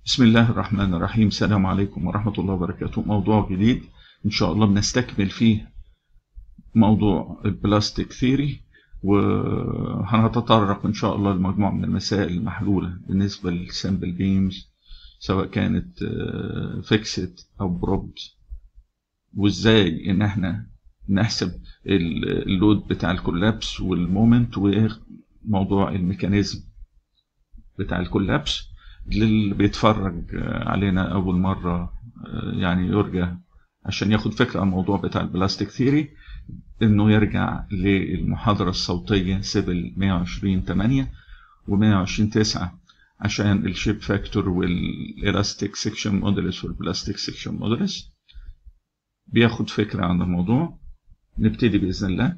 بسم الله الرحمن الرحيم السلام عليكم ورحمة الله وبركاته موضوع جديد إن شاء الله بنستكمل فيه موضوع البلاستيك ثيري وهنتطرق إن شاء الله لمجموعة من المسائل المحلولة بالنسبة للسامبل بيمز سواء كانت فيكسد أو بروبد وإزاي إن إحنا نحسب اللود بتاع الكولابس والمومنت وموضوع الميكانيزم بتاع الكولابس للي بيتفرج علينا أول مرة يعني يرجى عشان ياخد فكرة عن الموضوع بتاع البلاستيك ثيري إنه يرجع للمحاضرة الصوتية سيبل 120 8 و 120 9 عشان الشيب فاكتور والإلاستيك سيكشن موديلس والبلاستيك سيكشن موديلس بياخد فكرة عن الموضوع نبتدي بإذن الله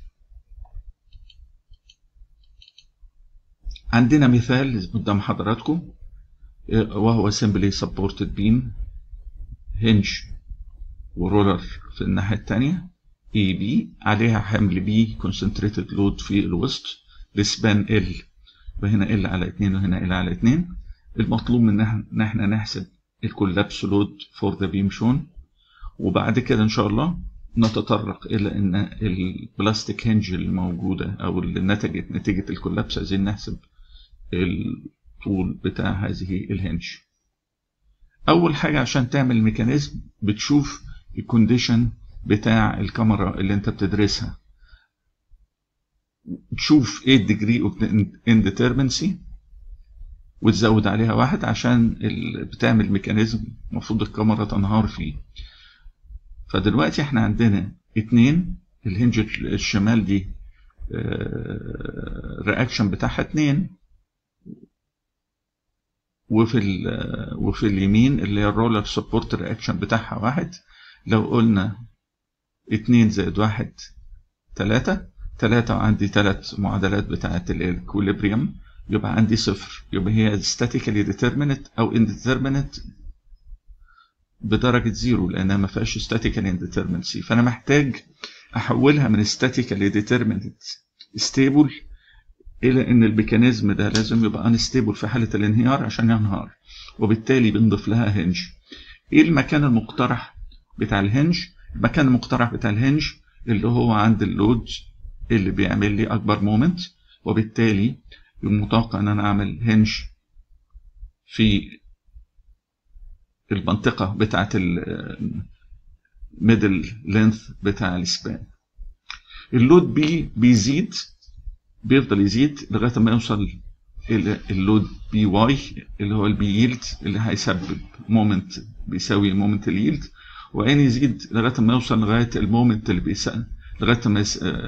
عندنا مثال قدام حضراتكم وهو simply supported beam hinge ورولر في الناحية التانية اي بي عليها حمل بي concentrated load في الوسط بسبان ال وهنا ال على اتنين وهنا ال على اتنين المطلوب مننا ان احنا نحسب الكولابس لود فور ذا بيم شون وبعد كده ان شاء الله نتطرق الى ان البلاستيك هنج الموجوده او اللي نتجت نتيجه الكولابس عايزين نحسب الطول بتاع هذه الهنج اول حاجه عشان تعمل ميكانيزم بتشوف الكونديشن بتاع الكاميرا اللي انت بتدرسها تشوف ايه الديجري اوف انديترمنسي وتزود عليها واحد عشان بتعمل ميكانيزم المفروض الكاميرا تنهار فيه فدلوقتي احنا عندنا اتنين الهنج الشمال دي الرياكشن بتاعها اتنين وفي وفي اليمين اللي هي الرولر سبورت رياكشن بتاعها واحد لو قلنا اتنين زائد واحد تلاتة تلاتة وعندي تلات معادلات بتاعة الكوليبريم يبقى عندي صفر يبقى هي statically determinate أو indeterminate بدرجة زيرو لأنها ما فيهاش statically indeterminacy فأنا محتاج أحولها من statically determinate stable الى ان الميكانيزم ده لازم يبقى انستيبل في حاله الانهيار عشان ينهار وبالتالي بنضيف لها هنج ايه المكان المقترح بتاع الهنج المكان المقترح بتاع الهنج اللي هو عند اللود اللي بيعمل لي اكبر مومنت وبالتالي المتوقع ان انا اعمل هنج في المنطقه بتاعه الميدل لينث بتاع السبان اللود بي بيزيد بيفضل يزيد لغايه ما يوصل الى اللود بي واي اللي هو البي ييلد اللي هيسبب مومنت بيساوي مومنت الييلد وان يزيد لغايه ما يوصل لغايه المومنت اللي بيساوي لغايه ما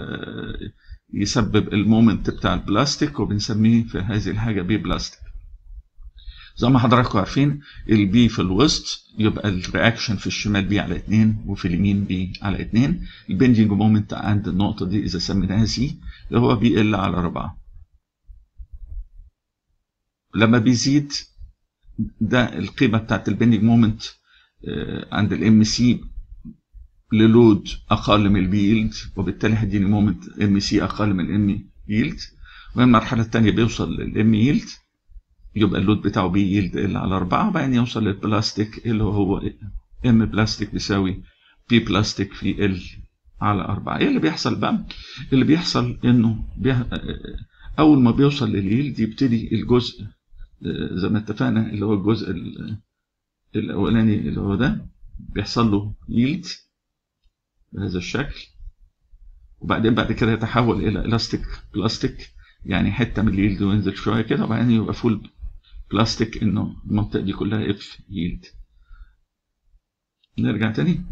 يسبب المومنت بتاع البلاستيك وبنسميه في هذه الحاجه بي بلاستيك زي ما حضراتكم عارفين البي في الوسط يبقى الرياكشن في الشمال بي على 2 وفي اليمين بي على 2 البندنج مومنت عند النقطة دي إذا سميناها سي اللي هو بي ال على 4 لما بيزيد ده القيمة بتاعت البندنج مومنت عند الام سي للود أقل من البي يلد وبالتالي هيديني مومنت ام سي أقل من الام يلد والمرحلة الثانية بيوصل للام يلد يبقى اللود بتاعه بي يلد ال على 4 وبعدين يوصل للبلاستيك اللي هو ام بلاستيك بيساوي بي بلاستيك في ال على 4 ايه اللي بيحصل بقى اللي بيحصل انه بيه... اول ما بيوصل لليلد يبتدي الجزء زي ما اتفقنا اللي هو الجزء الاولاني اللي هو ده بيحصل له يلد بهذا الشكل وبعدين بعد كده يتحول الى الاستيك بلاستيك يعني حته من اليلد وينزل شويه كده وبعدين يبقى فول بلاستيك انه المنطقه دي كلها اف يلد نرجع تاني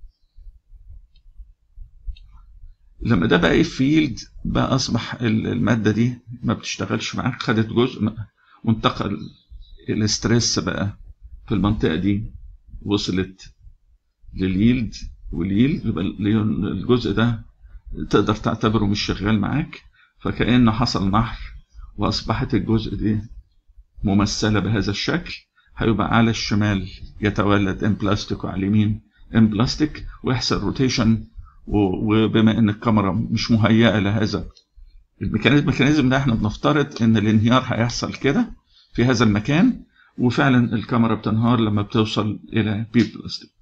لما ده بقى اف يلد بقى اصبح الماده دي ما بتشتغلش معاك خدت جزء وانتقل الاستريس بقى في المنطقه دي وصلت لليلد واليلد يبقى الجزء ده تقدر تعتبره مش شغال معاك فكأنه حصل نحر وأصبحت الجزء دي ممثلة بهذا الشكل هيبقى على الشمال يتولد ام بلاستيك وعلى اليمين ام بلاستيك ويحصل روتيشن وبما ان الكاميرا مش مهيئة لهذا الميكانيزم الميكانيزم ده احنا بنفترض ان الانهيار هيحصل كده في هذا المكان وفعلا الكاميرا بتنهار لما بتوصل الى بي بلاستيك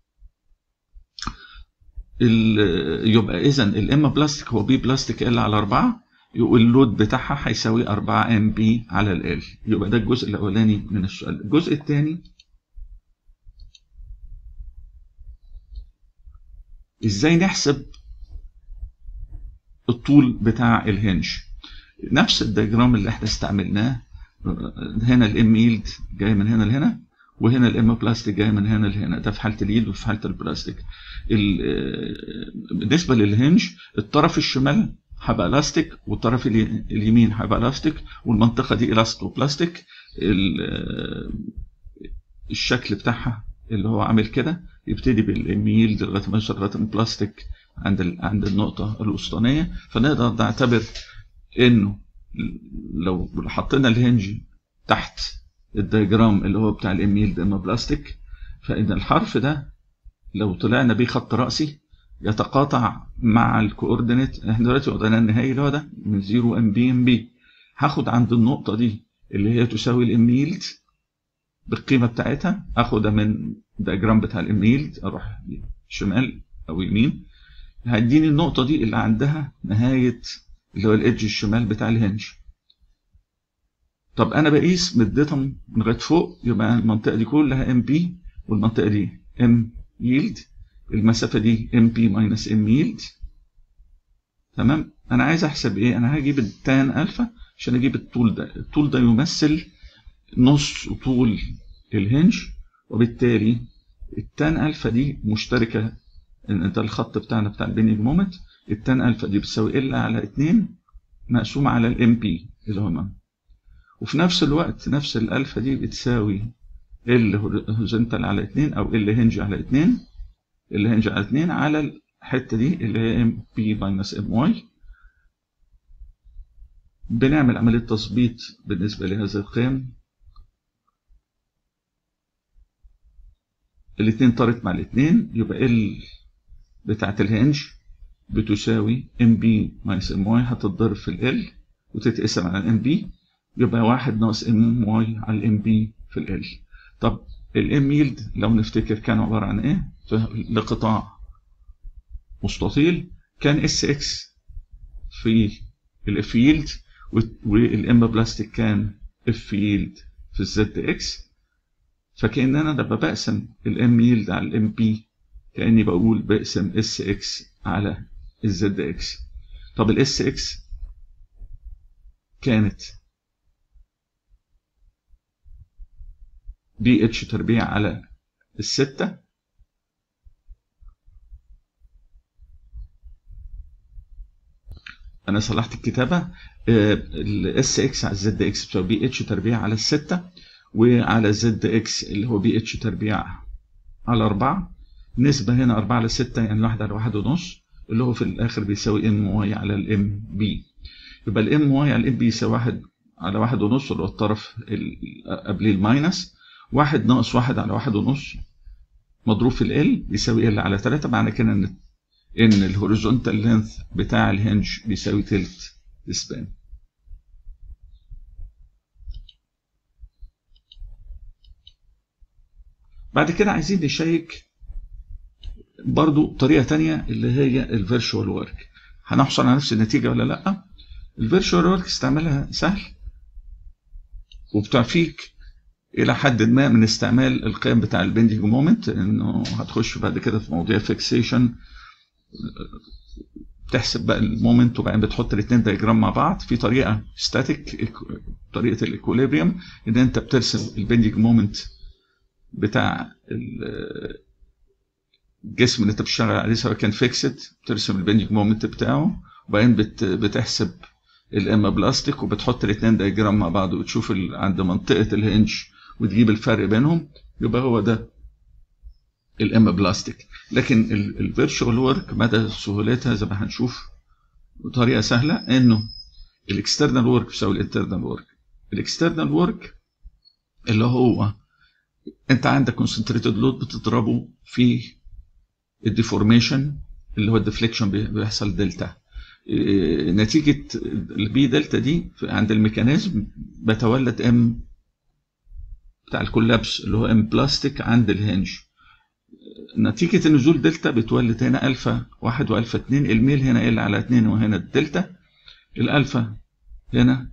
يبقى اذا الام بلاستيك هو بي بلاستيك ال على 4 واللود بتاعها هيساوي 4 ام بي على ال يبقى ده الجزء الاولاني من السؤال الجزء الثاني ازاي نحسب الطول بتاع الهنج نفس الدياجرام اللي احنا استعملناه هنا الام يلد جاي من هنا لهنا وهنا الام بلاستيك جاي من هنا لهنا ده في حاله اليلد وفي حاله البلاستيك بالنسبه للهنج الطرف الشمال هيبقى الاستيك والطرف اليمين هيبقى الاستيك والمنطقه دي الاستو بلاستيك الشكل بتاعها اللي هو عامل كده يبتدي بالام يلد لغايه ما يوصل لغايه البلاستيك عند عند النقطه الوسطانيه فنقدر نعتبر انه لو حطينا الهنج تحت الدياجرام اللي هو بتاع الام يلد ام بلاستيك فان الحرف ده لو طلعنا بيه خط راسي يتقاطع مع الكوردينيت احنا دلوقتي وضعنا النهائي اللي هو ده من 0 ام بي ام بي هاخد عند النقطه دي اللي هي تساوي الام يلد بالقيمه بتاعتها اخدها من الدياجرام بتاع الام يلد اروح شمال او يمين هيديني النقطه دي اللي عندها نهايه اللي هو الادج الشمال بتاع الهنج طب انا بقيس مدتهم لغايه فوق يبقى المنطقه دي كلها ام بي والمنطقه دي ام يلد المسافه دي ام بي ماينس ام يلد تمام انا عايز احسب ايه انا هجيب التان الفا عشان اجيب الطول ده الطول ده يمثل نص طول الهنج وبالتالي التان الفا دي مشتركه ان ده الخط بتاعنا بتاع البينينج مومنت التان الفا دي بتساوي ال على 2 مقسومه على الام بي اللي هما وفي نفس الوقت نفس الالفا دي بتساوي ال هوريزونتال على 2 او ال هنج على 2 ال هنج على 2 على الحته دي اللي هي ام بي ماينس ام واي بنعمل عمليه تظبيط بالنسبه لهذه القيم الاثنين طارت مع الاثنين يبقى ال بتاعت الهنج بتساوي ام بي ماينس ام واي هتتضرب في ال وتتقسم على الام بي يبقى واحد ناقص ام واي على الام بي في ال طب الام يلد لو نفتكر كان عبارة عن ايه لقطاع مستطيل كان اس اكس في الاف يلد والام بلاستيك كان اف يلد في الزد اكس فكأن انا لما بقسم الام يلد على الام بي كأني بقول بقسم اس اكس على الزد اكس طب الاس اكس كانت بي اتش تربيع على الستة انا صلحت الكتابة الاس اكس على الزد اكس بتساوي بي اتش تربيع على الستة وعلى زد اكس اللي هو بي اتش تربيع على أربعة نسبة هنا أربعة على ستة يعني واحد على واحد ونص اللي هو في الآخر بيساوي ام واي على الام بي يبقى الام واي على الام بي يساوي واحد على واحد ونص اللي هو الطرف قبليه الماينس واحد ناقص واحد على واحد ونص مضروب في ال بيساوي ال على تلاتة معنى كده ان ان الهوريزونتال لينث بتاع الهنج بيساوي تلت سبان بعد كده عايزين نشيك برضو طريقة تانية اللي هي الفيرشوال ورك هنحصل على نفس النتيجة ولا لأ الفيرشوال ورك استعمالها سهل وبتعفيك الى حد ما من استعمال القيم بتاع البندنج مومنت انه هتخش بعد كده في مواضيع فيكسيشن تحسب بقى المومنت وبعدين بتحط الاثنين دايجرام مع بعض في طريقه ستاتيك طريقه الايكوليبريم ان انت بترسم البندنج مومنت بتاع الجسم اللي انت بتشتغل عليه سواء كان فيكسد بترسم البندنج مومنت بتاعه وبعدين بت بتحسب الام بلاستيك وبتحط الاثنين دايجرام مع بعض وتشوف عند منطقه الهنج وتجيب الفرق بينهم يبقى هو ده الام بلاستيك لكن الفيرتشوال ورك مدى سهولتها زي ما هنشوف بطريقه سهله انه الاكسترنال ورك بيساوي الانترنال ورك الاكسترنال ورك اللي هو انت عندك كونسنتريتد لود بتضربه في الديفورميشن اللي هو الديفليكشن بيحصل دلتا نتيجة البي دلتا دي عند الميكانيزم بتولد ام بتاع الكولابس اللي هو ام بلاستيك عند الهنج نتيجة نزول دلتا بتولد هنا ألفا واحد وألفا اتنين الميل هنا ال على اتنين وهنا الدلتا الألفا هنا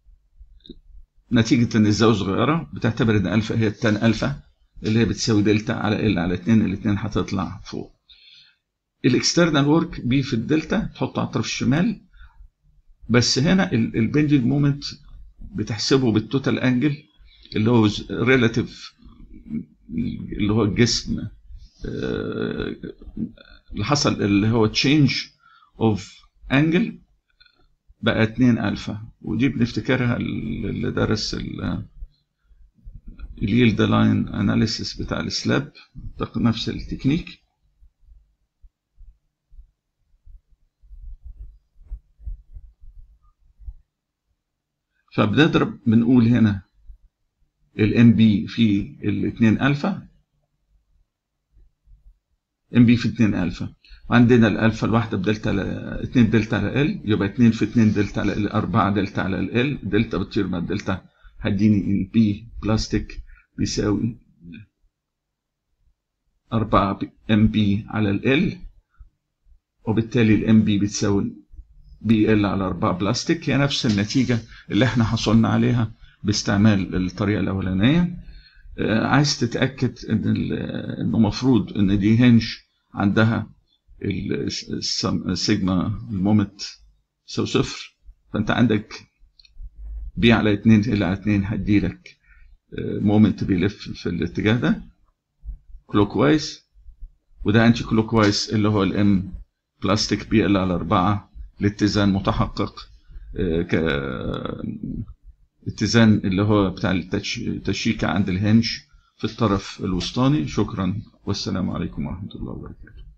نتيجة إن الزاوية صغيرة بتعتبر إن ألفا هي التان ألفا اللي هي بتساوي دلتا على ال على اتنين الاتنين هتطلع فوق الاكسترنال ورك بي في الدلتا تحطه على الطرف الشمال بس هنا البنجنج مومنت بتحسبه بالتوتال انجل اللي هو ريلاتيف اللي هو الجسم اللي حصل اللي هو تشينج اوف انجل بقى 2 الفا ودي بنفتكرها اللي درس اليلد لاين اناليسيس بتاع السلاب نفس التكنيك فبنضرب بنقول هنا الام بي في ال 2 الفا ام بي في 2 الفا وعندنا الالفا الواحده بدلتا على 2 دلتا على ال يبقى 2 في 2 دلتا على ال 4 دلتا على ال دلتا بتطير مع الدلتا هديني البي بلاستيك بيساوي 4 ام بي على ال وبالتالي الام بي بتساوي بي ال على 4 بلاستيك هي نفس النتيجة اللي احنا حصلنا عليها باستعمال الطريقة الأولانية عايز تتأكد ان انه مفروض ان دي هنج عندها السيجما المومنت يساوي صفر فانت عندك بي على 2 ال على 2 هديلك مومنت بيلف في الاتجاه ده كلوك وايز وده انتي كلوك وايز اللي هو الام بلاستيك بي ال على 4 الاتزان متحقق ك اتزان اللي هو بتاع التشيكة عند الهنج في الطرف الوسطاني شكرا والسلام عليكم ورحمة الله وبركاته